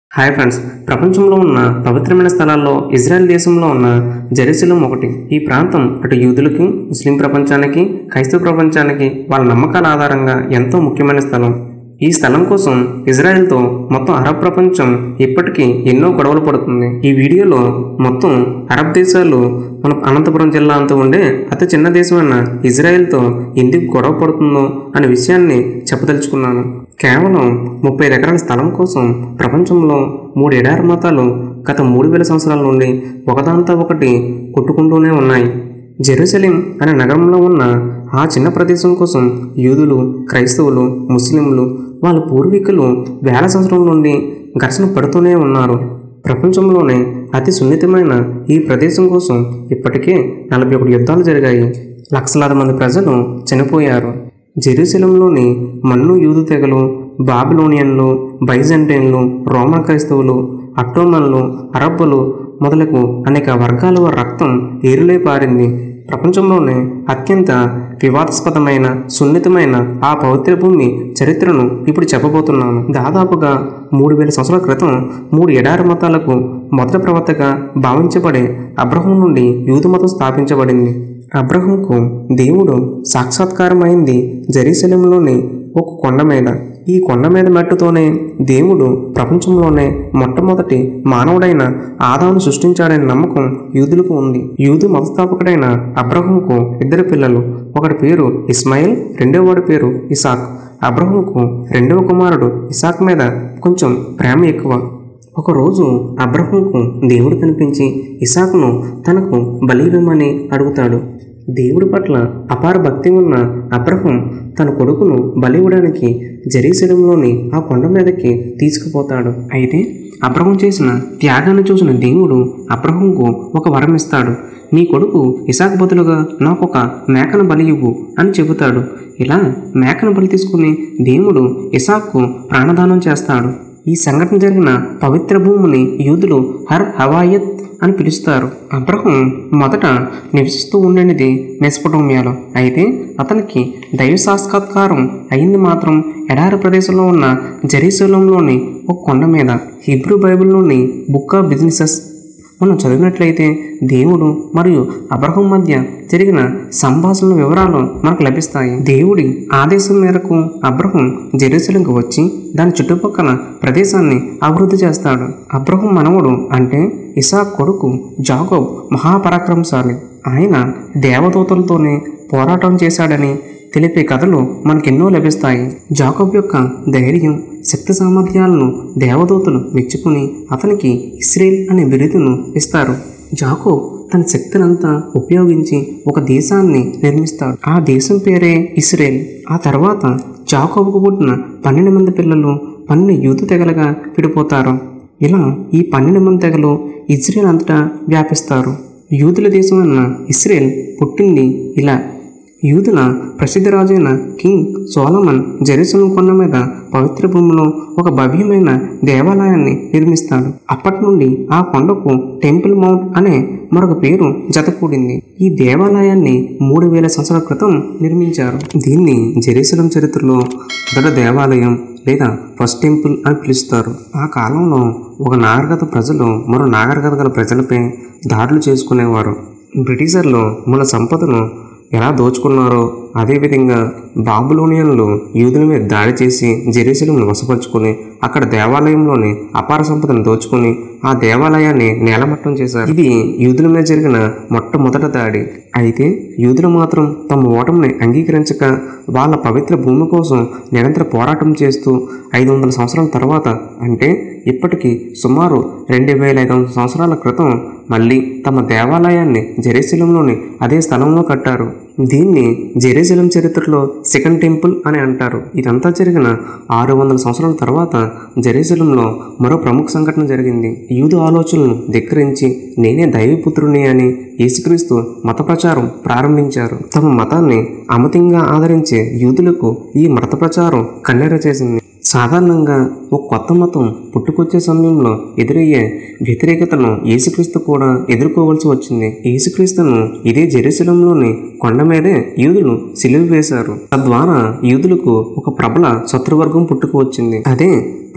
hi friends ప్రపంచంలో ఉన్న పవిత్రమైన స్థలాల్లో ఇజ్రాయెల్ దేశంలో ఉన్న జెరూసలేం ఒకటి ఈ ప్రాంతం అటు యూదులకి ముస్లిం ప్రపంచానికి క్రైస్తవ ప్రపంచానికి వాళ్ళ నమ్మకాల ఆధారంగా ఎంతో ముఖ్యమైన స్థలం ఈ స్థలం కోసం ఇజ్రాయెల్తో మొత్తం అరబ్ ప్రపంచం ఇప్పటికీ ఎన్నో గొడవలు పడుతుంది ఈ వీడియోలో మొత్తం అరబ్ దేశాలు మన అనంతపురం జిల్లా అంతా ఉండే అతి చిన్న దేశమైన ఇజ్రాయెల్తో ఎందుకు గొడవ పడుతుందో అనే విషయాన్ని చెప్పదలుచుకున్నాను కేవలం ముప్పై ఎకరాల స్థలం కోసం ప్రపంచంలో మూడు ఎడారి మతాలు గత మూడు వేల సంవత్సరాల నుండి ఒకదాంతో ఒకటి కొట్టుకుంటూనే ఉన్నాయి జెరూసలేం అనే నగరంలో ఉన్న ఆ చిన్న ప్రదేశం కోసం యూదులు క్రైస్తవులు ముస్లింలు వాళ్ళ పూర్వీకులు వేల సంవత్సరం నుండి ఘర్షణ పడుతూనే ఉన్నారు ప్రపంచంలోనే అతి సున్నితమైన ఈ ప్రదేశం కోసం ఇప్పటికే నలభై ఒకటి యుద్ధాలు జరిగాయి లక్షలాది మంది ప్రజలు చనిపోయారు జెరూసలంలోని మన్ను యూదు తెగలు బాబిలోనియన్లు బైజంటైన్లు రోమన్ క్రైస్తవులు అట్టోమన్లు అరబ్బులు మొదలగు అనేక వర్గాల వారి రక్తం ఏరులై పారింది ప్రపంచంలోనే అత్యంత వివాదాస్పదమైన సున్నితమైన ఆ పవిత్ర భూమి చరిత్రను ఇప్పుడు చెప్పబోతున్నాను దాదాపుగా మూడు వేల సంవత్సరాల క్రితం మూడు ఎడారి మతాలకు మొదటి ప్రవక్తగా భావించబడే అబ్రహం నుండి యూదు మతం స్థాపించబడింది అబ్రహంకు దేవుడు సాక్షాత్కారమైంది జెరూసలేంలోని ఒక కొండ మీద ఈ కొండ మీద మట్టుతోనే దేవుడు ప్రపంచంలోనే మొట్టమొదటి మానవుడైన ఆదాను సృష్టించాడనే నమ్మకం యూదులకు ఉంది యూదు మతస్థాపకుడైన అబ్రహంకు ఇద్దరు పిల్లలు ఒకటి పేరు ఇస్మాయిల్ రెండవ వాడి పేరు ఇసాక్ అబ్రహంకు రెండవ కుమారుడు ఇసాక్ మీద కొంచెం ప్రేమ ఎక్కువ ఒకరోజు అబ్రహంకు దేవుడు కనిపించి ఇసాకును తనకు బలివ్వమని అడుగుతాడు దేవుడి పట్ల అపార భక్తి ఉన్న అబ్రహం తన కొడుకును బలివ్వడానికి జెరూసలంలోని ఆ కొండ మీదకి తీసుకుపోతాడు అయితే అబ్రహం చేసిన త్యాగాన్ని చూసిన దేవుడు అబ్రహంకు ఒక వరం ఇస్తాడు నీ కొడుకు ఇసాకు బదులుగా నాకు ఒక మేకను బలి ఇవ్వు అని చెబుతాడు ఇలా మేకను బలి తీసుకుని దేవుడు ఇసాక్కు ప్రాణదానం చేస్తాడు ఈ సంఘటన జరిగిన పవిత్ర భూమిని యూదులు హర్ హవాయత్ అని పిలుస్తారు అబ్రహం మొదట నివసిస్తూ ఉండేది మెస్పటోమియాలో అయితే అతనికి దైవ సాక్షాత్కారం అయింది మాత్రం ఎడారి ప్రదేశంలో ఉన్న జెరూసలంలోని ఒక కొండ మీద హిబ్రూ బైబిల్లోని బుక్ ఆఫ్ బిజినెసెస్ మనం చదివినట్లయితే దేవుడు మరియు అబ్రహం మధ్య జరిగిన సంభాషణ వివరాలు మనకు లభిస్తాయి దేవుడి ఆదేశం మేరకు అబ్రహం జెరూసలంకి వచ్చి దాని చుట్టుపక్కల ప్రదేశాన్ని అభివృద్ధి చేస్తాడు అబ్రహం మనవడు అంటే ఇసాక్ కొడుకు జాకోబ్ మహాపరాక్రమశాలి ఆయన దేవదూతలతోనే పోరాటం చేశాడని తెలిపే కథలు మనకెన్నో లభిస్తాయి జాకోబ్ యొక్క ధైర్యం శక్తి సామర్థ్యాలను దేవదూతలు మెచ్చుకుని అతనికి ఇస్రేల్ అనే బిరుదును ఇస్తారు జాకోబ్ తన శక్తినంతా ఉపయోగించి ఒక దేశాన్ని నిర్మిస్తాడు ఆ దేశం పేరే ఇస్రేల్ ఆ తర్వాత జాకోబుకు పుట్టిన పన్నెండు మంది పిల్లలు పన్నెండు యూదు తెగలుగా విడిపోతారు ఇలా ఈ పన్నెండు మంది తెగలు ఇజ్రాయెల్ అంతటా వ్యాపిస్తారు యూదుల దేశం అన్న ఇస్రేల్ పుట్టింది ఇలా యూదుల ప్రసిద్ధ రాజైన కింగ్ సోలమన్ జెరూసలం కొండ మీద పవిత్ర భూమిలో ఒక భవ్యమైన దేవాలయాన్ని నిర్మిస్తాడు అప్పటి నుండి ఆ కొండకు టెంపుల్ మౌంట్ అనే మరొక పేరు జతకూడింది ఈ దేవాలయాన్ని మూడు వేల సంవత్సరాల క్రితం నిర్మించారు దీన్ని జెరూసలం చరిత్రలో మొదటి దేవాలయం లేదా ఫస్ట్ టెంపుల్ అని పిలుస్తారు ఆ కాలంలో ఒక నాగరికత ప్రజలు మరో నాగరికత గల ప్రజలపై దాడులు చేసుకునేవారు బ్రిటిషర్లు మన సంపదను ఎలా దోచుకున్నారో అదేవిధంగా బాబులోనియన్లు యూదుల మీద దాడి చేసి జెరూసలంను వశపరుచుకుని అక్కడ దేవాలయంలోని అపార సంపదను దోచుకుని ఆ దేవాలయాన్ని నేలమట్టం చేశారు ఇది యూదుల మీద జరిగిన మొట్టమొదటి దాడి అయితే యూదులు మాత్రం తమ ఓటమిని అంగీకరించక వాళ్ళ పవిత్ర భూమి కోసం నిరంతర పోరాటం చేస్తూ ఐదు వందల సంవత్సరాల తర్వాత అంటే ఇప్పటికి సుమారు రెండు వేల ఐదు వందల సంవత్సరాల క్రితం మళ్ళీ తమ దేవాలయాన్ని జెరూసలంలోని అదే స్థలంలో కట్టారు దీన్ని జెరూసలం చరిత్రలో సెకండ్ టెంపుల్ అని అంటారు ఇదంతా జరిగిన ఆరు వందల సంవత్సరాల తర్వాత జెరూసలంలో మరో ప్రముఖ సంఘటన జరిగింది యూదు ఆలోచనలను ధిక్కరించి నేనే దైవపుత్రుని అని యేసుక్రీస్తు మత ప్రచారం ప్రారంభించారు తమ మతాన్ని అమతంగా ఆదరించే యూదులకు ఈ మత ప్రచారం కన్నెర చేసింది సాధారణంగా ఒక కొత్త మతం పుట్టుకొచ్చే సమయంలో ఎదురయ్యే వ్యతిరేకతను యేసుక్రీస్తు కూడా ఎదుర్కోవాల్సి వచ్చింది యేసుక్రీస్తును ఇదే జెరూసలంలోని కొండ మీదే యూదులు సిలువ వేశారు తద్వారా యూదులకు ఒక ప్రబల శత్రువర్గం పుట్టుకు వచ్చింది అదే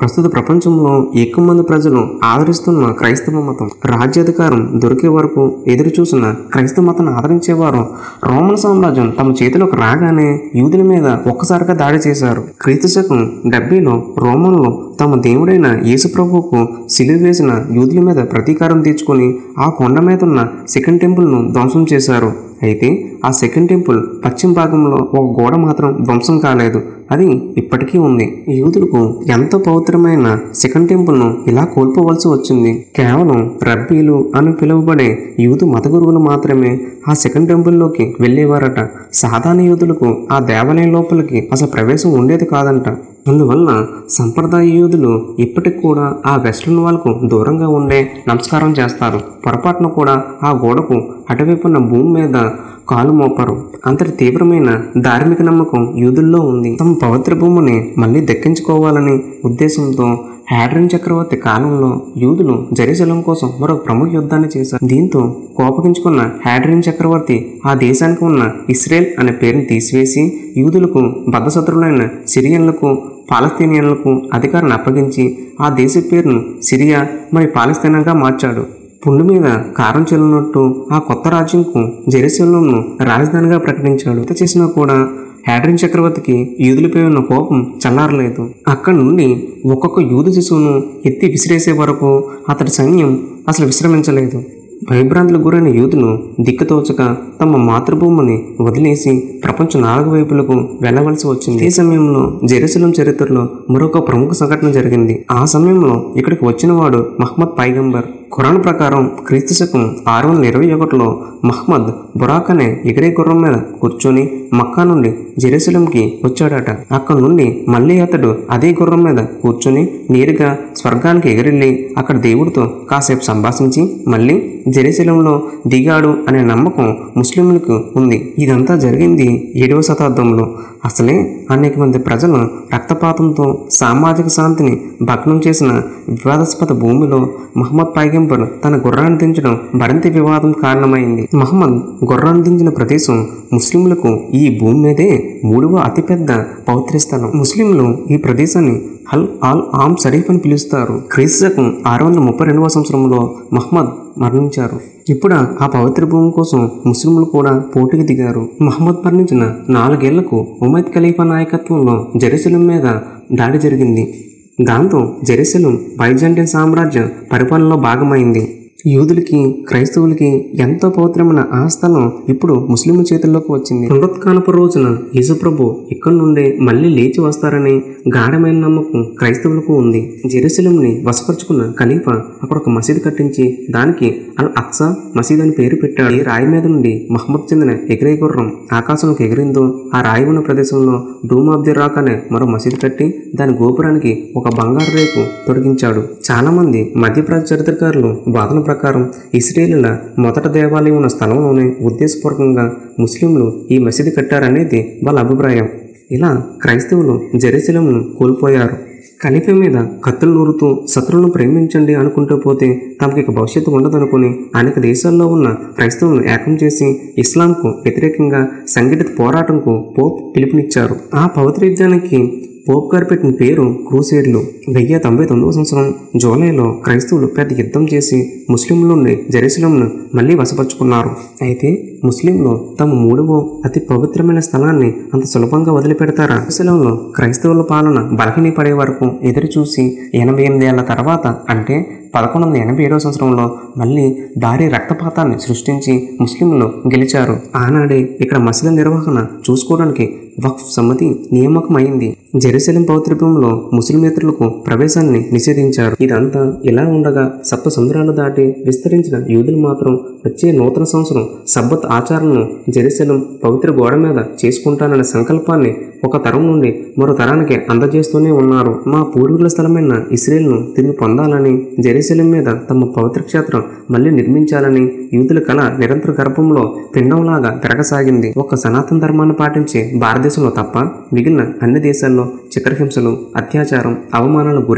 ప్రస్తుత ప్రపంచంలో ఎక్కువ మంది ప్రజలు ఆదరిస్తున్న క్రైస్తవ మతం రాజ్యాధికారం దొరికే వరకు ఎదురు చూసిన క్రైస్తవ మతాన్ని ఆదరించేవారు రోమన్ సామ్రాజ్యం తమ చేతిలోకి రాగానే యూదుల మీద ఒక్కసారిగా దాడి చేశారు క్రీస్తు శకం డెబ్బైలో రోమన్లు తమ దేవుడైన యేసు ప్రభువుకు సిలువ వేసిన యూదుల మీద ప్రతీకారం తీర్చుకొని ఆ కొండ మీద ఉన్న సెకండ్ టెంపుల్ను ధ్వంసం చేశారు అయితే ఆ సెకండ్ టెంపుల్ పశ్చిమ భాగంలో ఒక గోడ మాత్రం ధ్వంసం కాలేదు అది ఇప్పటికీ ఉంది యూదులకు ఎంతో పవిత్రమైన సెకండ్ టెంపుల్ను ఇలా కోల్పోవలసి వచ్చింది కేవలం రబ్బీలు అని పిలువబడే యూదు మత గురువులు మాత్రమే ఆ సెకండ్ టెంపుల్లోకి వెళ్ళేవారట సాధారణ యూదులకు ఆ దేవాలయం లోపలికి అసలు ప్రవేశం ఉండేది కాదంట అందువల్ల సంప్రదాయ యూదులు ఇప్పటికి కూడా ఆ వెస్ట్రన్ వాళ్ళకు దూరంగా ఉండే నమస్కారం చేస్తారు పొరపాటున కూడా ఆ గోడకు అటువైపున్న భూమి మీద కాలు మోపరు అంతటి తీవ్రమైన ధార్మిక నమ్మకం యూదుల్లో ఉంది తమ పవిత్ర భూమిని మళ్ళీ దక్కించుకోవాలని ఉద్దేశంతో హ్యాడ్రిన్ చక్రవర్తి కాలంలో యూదులు జెరూసలం కోసం మరో ప్రముఖ యుద్ధాన్ని చేశారు దీంతో కోపగించుకున్న హ్యాడ్రిన్ చక్రవర్తి ఆ దేశానికి ఉన్న ఇస్రేల్ అనే పేరుని తీసివేసి యూదులకు బద్ధశత్రులైన సిరియన్లకు పాలస్తీనియన్లకు అధికారాన్ని అప్పగించి ఆ దేశ పేరును సిరియా మరి పాలస్తీనాగా మార్చాడు పుండు మీద కారం చెల్లినట్టు ఆ కొత్త రాజ్యంకు జెరూసలంను రాజధానిగా ప్రకటించాడు ఇంత చేసినా కూడా హ్యాడ్రిన్ చక్రవర్తికి యూదులపై ఉన్న కోపం చల్లారలేదు అక్కడి నుండి ఒక్కొక్క యూదు శిశువును ఎత్తి విసిరేసే వరకు అతడి సైన్యం అసలు విశ్రమించలేదు భయభ్రాంతులకు గురైన యూదులు దిక్కుతోచక తమ మాతృభూమిని వదిలేసి ప్రపంచ నాలుగు వైపులకు వెళ్ళవలసి వచ్చింది ఈ సమయంలో జెరూసలం చరిత్రలో మరొక ప్రముఖ సంఘటన జరిగింది ఆ సమయంలో ఇక్కడికి వచ్చిన వాడు మహమ్మద్ పైగంబర్ ఖురాన్ ప్రకారం క్రీస్తు శకం ఆరు వందల ఇరవై ఒకటిలో మహమ్మద్ బురాక్ అనే ఎగిరే గుర్రం మీద కూర్చొని మక్కా నుండి జెరూసలంకి వచ్చాడట అక్కడ నుండి మళ్ళీ అతడు అదే గుర్రం మీద కూర్చొని నేరుగా స్వర్గానికి ఎగిరెళ్ళి అక్కడ దేవుడితో కాసేపు సంభాషించి మళ్ళీ జెరూసలంలో దిగాడు అనే నమ్మకం ముస్లింలకు ఉంది ఇదంతా జరిగింది ఏడవ శతాబ్దంలో అసలే అనేక మంది ప్రజలు రక్తపాతంతో సామాజిక శాంతిని భగ్నం చేసిన వివాదాస్పద భూమిలో మహమ్మద్ పైగంబర్ తన గుర్రాన్ని దించడం మరింత వివాదం కారణమైంది మహమ్మద్ గుర్రాన్ని దించిన ప్రదేశం ముస్లింలకు ఈ భూమి మీదే మూడవ అతిపెద్ద పవిత్ర స్థలం ముస్లింలు ఈ ప్రదేశాన్ని హల్ ఆల్ ఆమ్ షరీఫ్ అని పిలుస్తారు క్రీస్తు శకం ఆరు వందల ముప్పై రెండవ సంవత్సరంలో మహమ్మద్ మరణించారు ఇప్పుడు ఆ పవిత్ర భూమి కోసం ముస్లింలు కూడా పోటీకి దిగారు మహమ్మద్ మరణించిన నాలుగేళ్లకు ఉమైద్ ఖలీఫా నాయకత్వంలో జెరూసలం మీద దాడి జరిగింది దాంతో జెరూసలం బైజాంటిన్ సామ్రాజ్య పరిపాలనలో భాగమైంది యూదులకి క్రైస్తవులకి ఎంతో పవిత్రమైన ఆ స్థలం ఇప్పుడు ముస్లింల చేతుల్లోకి వచ్చింది పునరుత్కానపు రోజున యేసుప్రభు ఇక్కడి నుండే మళ్ళీ లేచి వస్తారని గాఢమైన నమ్మకం క్రైస్తవులకు ఉంది జెరూసలంని వశపరుచుకున్న ఖలీఫా అక్కడ ఒక మసీదు కట్టించి దానికి అల్ అక్సా మసీద్ అని పేరు పెట్టాడు ఈ రాయి మీద నుండి మహమ్మద్ చెందిన ఎగిరే గుర్రం ఆకాశంలోకి ఎగిరిందో ఆ రాయి ఉన్న ప్రదేశంలో డూమ్ ఆఫ్ ది రాక్ అనే మరో మసీదు కట్టి దాని గోపురానికి ఒక బంగారు రేకు తొడిగించాడు చాలా మంది మధ్యప్రాచ్య చరిత్రకారులు వాదన ప్రకారం ఇస్రాయేలీల మొదట దేవాలయం ఉన్న స్థలంలోనే ఉద్దేశపూర్వకంగా ముస్లింలు ఈ మసీదు కట్టారనేది వాళ్ళ అభిప్రాయం ఇలా క్రైస్తవులు జెరూసలంను కోల్పోయారు ఖలీఫా మీద కత్తులు నూరుతూ శత్రువులను ప్రేమించండి అనుకుంటూ పోతే తమకి ఇక భవిష్యత్తు ఉండదనుకుని అనేక దేశాల్లో ఉన్న క్రైస్తవులను ఏకం చేసి ఇస్లాంకు వ్యతిరేకంగా సంఘటిత పోరాటంకు పోప్ పిలుపునిచ్చారు ఆ పవిత్ర యుద్ధానికి పోప్ గారు పెట్టిన పేరు క్రూసేడ్లు వెయ్యి తొంభై తొమ్మిదవ సంవత్సరం జూలైలో క్రైస్తవులు పెద్ద యుద్ధం చేసి ముస్లింల నుండి జెరూసలంను మళ్ళీ వశపరుచుకున్నారు అయితే ముస్లింలు తమ మూడవ అతి పవిత్రమైన స్థలాన్ని అంత సులభంగా వదిలిపెడతారా జెరూసలంలో క్రైస్తవుల పాలన బలహీన పడే వరకు ఎదురు చూసి ఎనభై ఎనిమిది ఏళ్ల తర్వాత అంటే పదకొండు వందల ఎనభై ఏడవ సంవత్సరంలో మళ్ళీ భారీ రక్తపాతాన్ని సృష్టించి ముస్లింలు గెలిచారు ఆనాడే ఇక్కడ మసీదు నిర్వహణ చూసుకోవడానికి వక్ఫ్ సమితి నియామకమైంది జెరూసలేం పవిత్ర భూమిలో ముస్లిమేతరులకు ప్రవేశాన్ని నిషేధించారు ఇదంతా ఇలా ఉండగా సప్త సముద్రాలు దాటి విస్తరించిన యూదులు మాత్రం వచ్చే నూతన సంవత్సరం సబ్బత్ ఆచరణను జెరూసలేం పవిత్ర గోడ మీద చేసుకుంటాననే సంకల్పాన్ని ఒక తరం నుండి మరో తరానికి అందజేస్తూనే ఉన్నారు మా పూర్వీకుల స్థలమైన ఇస్రేల్ను తిరిగి పొందాలని జెరూసలేం మీద తమ పవిత్ర క్షేత్రం మళ్ళీ నిర్మించాలని యూదుల కళ నిరంతర గర్భంలో పిండంలాగా పెరగసాగింది ఒక సనాతన ధర్మాన్ని పాటించే భారతదేశంలో తప్ప మిగిలిన అన్ని దేశాల్లో చిత్రహింసలు అత్యాచారం అవమానాలకు గురై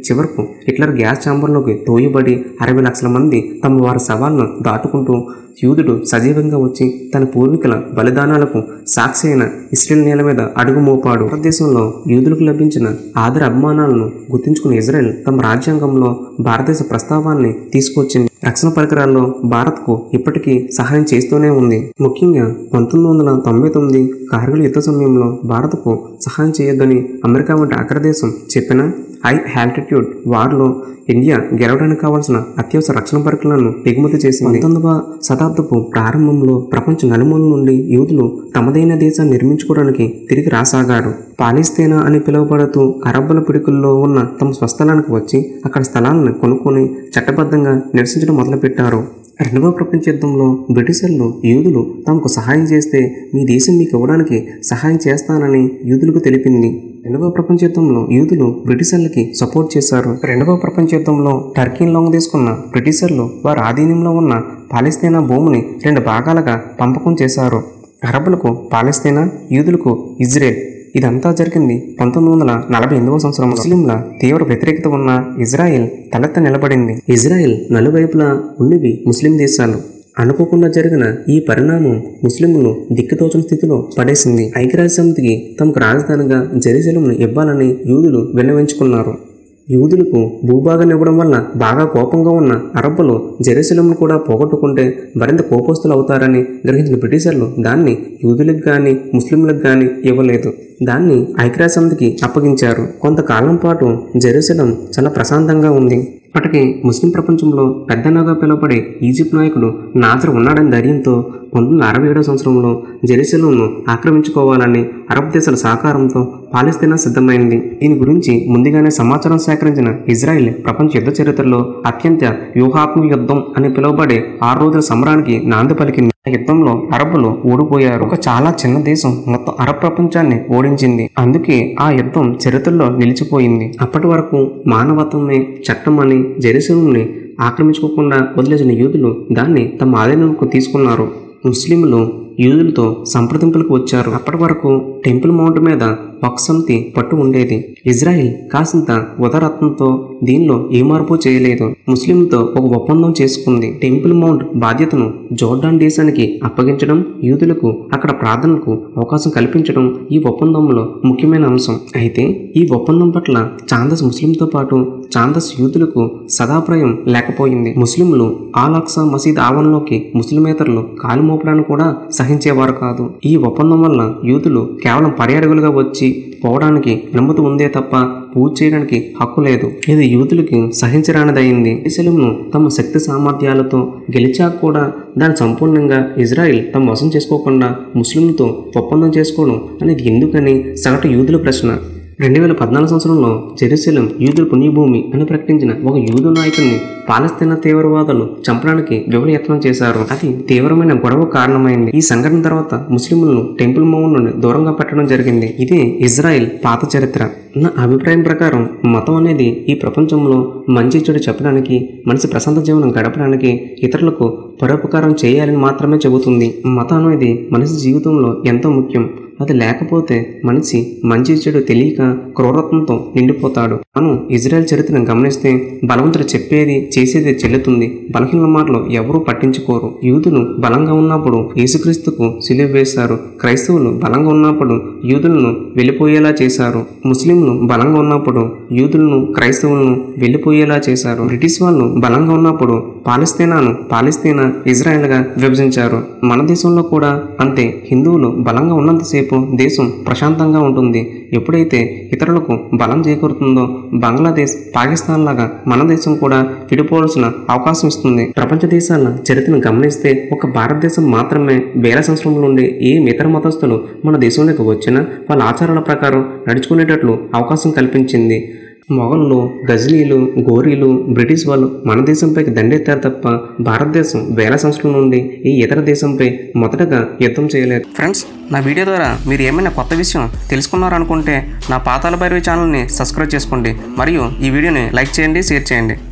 చివరకు హిట్లర్ గ్యాస్ ఛాంబర్లోకి తోయబడి అరవై లక్షల మంది తమ వారి సవాళ్ళను దాటుకుంటూ యూదుడు సజీవంగా వచ్చి తన పూర్వీకుల బలిదానాలకు సాక్షి అయిన ఇస్రాయల్ నేల మీద అడుగు మోపాడు భారతదేశంలో యూదులకు లభించిన ఆదర అభిమానాలను గుర్తించుకున్న ఇజ్రాయెల్ తమ రాజ్యాంగంలో భారతదేశ ప్రస్తావాన్ని తీసుకొచ్చింది రక్షణ పరికరాల్లో భారత్కు ఇప్పటికీ సహాయం చేస్తూనే ఉంది ముఖ్యంగా పంతొమ్మిది వందల తొంభై తొమ్మిది కార్గిల్ యుద్ధ సమయంలో భారత్కు సహాయం చేయొద్దని అమెరికా వంటి అగ్రదేశం చెప్పిన హై ఆల్టిట్యూడ్ వార్లో ఇండియా గెలవడానికి కావాల్సిన అత్యవసర రక్షణ పరికరాలను ఎగుమతి చేసింది పంతొమ్మిదవ శతాబ్దపు ప్రారంభంలో ప్రపంచ నలుమూల నుండి యూదులు తమదైన దేశాన్ని నిర్మించుకోవడానికి తిరిగి రాసాగారు పాలిస్తీనా అని పిలువబడుతూ అరబ్బుల పిడుకుల్లో ఉన్న తమ స్వస్థలానికి వచ్చి అక్కడ స్థలాలను కొనుక్కొని చట్టబద్ధంగా నిరసించడం మొదలుపెట్టారు రెండవ ప్రపంచ యుద్ధంలో బ్రిటిషర్లు యూదులు తమకు సహాయం చేస్తే మీ దేశం మీకు ఇవ్వడానికి సహాయం చేస్తానని యూదులకు తెలిపింది రెండవ ప్రపంచ యుద్ధంలో యూదులు బ్రిటిషర్లకి సపోర్ట్ చేశారు రెండవ ప్రపంచ యుద్ధంలో టర్కీని లొంగ తీసుకున్న బ్రిటిషర్లు వారి ఆధీనంలో ఉన్న పాలస్తీనా భూమిని రెండు భాగాలుగా పంపకం చేశారు అరబ్బులకు పాలస్తీనా యూదులకు ఇజ్రాయెల్ ఇదంతా జరిగింది పంతొమ్మిది వందల నలభై ఎనిమిదవ సంవత్సరం ముస్లింల తీవ్ర వ్యతిరేకత ఉన్న ఇజ్రాయెల్ తలెత్త నిలబడింది ఇజ్రాయెల్ నలువైపులా ఉన్నవి ముస్లిం దేశాలు అనుకోకుండా జరిగిన ఈ పరిణామం ముస్లింలు దిక్కుతోచని స్థితిలో పడేసింది ఐక్యరాజ్య సమితికి తమకు రాజధానిగా జెరూసలంను ఇవ్వాలని యూదులు విన్నవించుకున్నారు యూదులకు భూభాగాన్ని ఇవ్వడం వల్ల బాగా కోపంగా ఉన్న అరబ్బులు జెరూసలంను కూడా పోగొట్టుకుంటే మరింత కోపస్తులు అవుతారని గ్రహించిన బ్రిటిషర్లు దాన్ని యూదులకు కానీ ముస్లింలకు కానీ ఇవ్వలేదు దాన్ని ఐక్యరాజ్య సమితికి అప్పగించారు కొంతకాలం పాటు జెరూసలం చాలా ప్రశాంతంగా ఉంది ఇప్పటికీ ముస్లిం ప్రపంచంలో పెద్దనగా పిలువబడే ఈజిప్ట్ నాయకుడు నాజర్ ఉన్నాడని ధైర్యంతో పంతొమ్మిది వందల అరవై ఏడవ సంవత్సరంలో జెరూసలంను ఆక్రమించుకోవాలని అరబ్ దేశాల సహకారంతో పాలస్తీనా సిద్ధమైంది దీని గురించి ముందుగానే సమాచారం సేకరించిన ఇజ్రాయెల్ ప్రపంచ యుద్ధ చరిత్రలో అత్యంత వ్యూహాత్మక యుద్ధం అని పిలువబడే ఆరు రోజుల సమరానికి నాంది పలికింది ఆ యుద్ధంలో అరబ్బులు ఓడిపోయారు ఒక చాలా చిన్న దేశం మొత్తం అరబ్ ప్రపంచాన్ని ఓడించింది అందుకే ఆ యుద్ధం చరిత్రలో నిలిచిపోయింది అప్పటి వరకు మానవత్వమే చట్టమని జెరూసలంని ఆక్రమించుకోకుండా వదిలేసిన యూదులు దాన్ని తమ ఆధీనంకు తీసుకున్నారు ముస్లింలు యూదులతో సంప్రదింపులకు వచ్చారు అప్పటి వరకు టెంపుల్ మౌంట్ మీద పక్సంతి పట్టు ఉండేది ఇజ్రాయిల్ కాసింత ఉదరత్నంతో దీనిలో ఏ మార్పు చేయలేదు ముస్లింలతో ఒక ఒప్పందం చేసుకుంది టెంపుల్ మౌంట్ బాధ్యతను జోర్డాన్ దేశానికి అప్పగించడం యూదులకు అక్కడ ప్రార్థనలకు అవకాశం కల్పించడం ఈ ఒప్పందంలో ముఖ్యమైన అంశం అయితే ఈ ఒప్పందం పట్ల చాందస్ ముస్లింతో పాటు చాందస్ యూదులకు సదాప్రాయం లేకపోయింది ముస్లింలు ఆలాక్సా మసీద్ ఆవరణలోకి ముస్లిమేతరులు కాలు మోపడానికి కూడా సహించేవారు కాదు ఈ ఒప్పందం వల్ల యూదులు కేవలం పర్యాటకులుగా వచ్చి పోవడానికి అనుమతి ఉందే తప్ప పూజ చేయడానికి హక్కు లేదు ఇది యూదులకి సహించరానిదయింది ఇస్లాంను తమ శక్తి సామర్థ్యాలతో గెలిచాక కూడా దాన్ని సంపూర్ణంగా ఇజ్రాయిల్ తమ వశం చేసుకోకుండా ముస్లింలతో ఒప్పందం చేసుకోవడం అనేది ఎందుకని సగటు యూదుల ప్రశ్న రెండు వేల పద్నాలుగు సంవత్సరంలో జెరూసలం యూదుల పుణ్యభూమి అని ప్రకటించిన ఒక యూదు నాయకుడిని పాలస్తీనా తీవ్రవాదులు చంపడానికి విఫలయత్నం చేశారు అది తీవ్రమైన గొడవ కారణమైంది ఈ సంఘటన తర్వాత ముస్లింలను టెంపుల్ మౌన్ నుండి దూరంగా పెట్టడం జరిగింది ఇదే ఇజ్రాయెల్ పాత చరిత్ర నా అభిప్రాయం ప్రకారం మతం అనేది ఈ ప్రపంచంలో మంచి చెడు చెప్పడానికి మనిషి ప్రశాంత జీవనం గడపడానికి ఇతరులకు పరోపకారం చేయాలని మాత్రమే చెబుతుంది మతం అనేది మనిషి జీవితంలో ఎంతో ముఖ్యం అది లేకపోతే మనిషి మంచి చెడు తెలియక క్రూరత్వంతో నిండిపోతాడు మనం ఇజ్రాయెల్ చరిత్రను గమనిస్తే బలవంతుడు చెప్పేది చేసేది చెల్లుతుంది బలహీన మాటలు ఎవరూ పట్టించుకోరు యూదులు బలంగా ఉన్నప్పుడు యేసుక్రీస్తుకు సిలువ వేశారు క్రైస్తవులు బలంగా ఉన్నప్పుడు యూదులను వెళ్ళిపోయేలా చేశారు ముస్లింలు బలంగా ఉన్నప్పుడు యూదులను క్రైస్తవులను వెళ్ళిపోయేలా చేశారు బ్రిటిష్ వాళ్ళు బలంగా ఉన్నప్పుడు పాలస్తీనాను పాలస్తీనా ఇజ్రాయెల్గా విభజించారు మన దేశంలో కూడా అంతే హిందువులు బలంగా ఉన్నంతసేపు దేశం ప్రశాంతంగా ఉంటుంది ఎప్పుడైతే ఇతరులకు బలం చేకూరుతుందో బంగ్లాదేశ్ పాకిస్తాన్ లాగా మన దేశం కూడా విడిపోవాల్సిన అవకాశం ఇస్తుంది ప్రపంచ దేశాల చరిత్రను గమనిస్తే ఒక భారతదేశం మాత్రమే వేల సంవత్సరంలో ఉండే ఏ ఇతర మతస్థులు మన దేశంలోకి వచ్చినా వాళ్ళ ఆచారాల ప్రకారం నడుచుకునేటట్లు అవకాశం కల్పించింది మొఘళ్ళు గజనీలు గోరీలు బ్రిటిష్ వాళ్ళు మన దేశంపైకి దండెత్తారు తప్ప భారతదేశం వేల సంవత్సరాల నుండి ఈ ఇతర దేశంపై మొదటగా యుద్ధం చేయలేదు ఫ్రెండ్స్ నా వీడియో ద్వారా మీరు ఏమైనా కొత్త విషయం తెలుసుకున్నారనుకుంటే నా పాతాల భైరవి ఛానల్ని సబ్స్క్రైబ్ చేసుకోండి మరియు ఈ వీడియోని లైక్ చేయండి షేర్ చేయండి